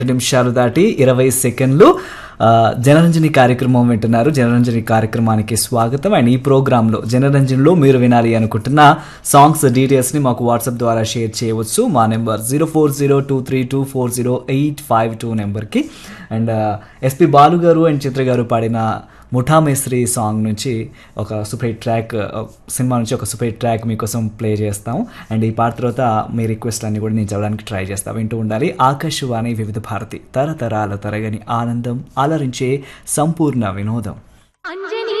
నిమిషాలు దాటి ఇరవై సెకండ్లు ఆ, జనరంజని కార్యక్రమం వింటున్నారు జనరంజని కార్యక్రమానికి స్వాగతం అండ్ ఈ ప్రోగ్రాంలో జనరంజన్లో మీరు వినాలి అనుకుంటున్న సాంగ్స్ డీటెయిల్స్ని మాకు వాట్సాప్ ద్వారా షేర్ చేయవచ్చు మా number zero four zero two three two four zero eight five two నెంబర్కి అండ్ ఎస్పి బాలు గారు అండ్ చిత్ర గారు పాడిన ముఠా మేస్త్రి సాంగ్ నుంచి ఒక సూపర్ హిట్ ట్రాక్ ఆ, సినిమా నుంచి ఒక సూపర్ హిట్ ట్రాక్ మీకోసం ప్లే చేస్తాం అండ్ ఈ పాట తర్వాత మీ రిక్వెస్ట్ అన్ని కూడా నేను చదవడానికి ట్రై చేస్తాను వింటూ ఉండాలి ఆకాశవాణి వివిధ భారతి తరతరాల తరగని ఆనందం అలరించే సంపూర్ణ వినోదం అంజని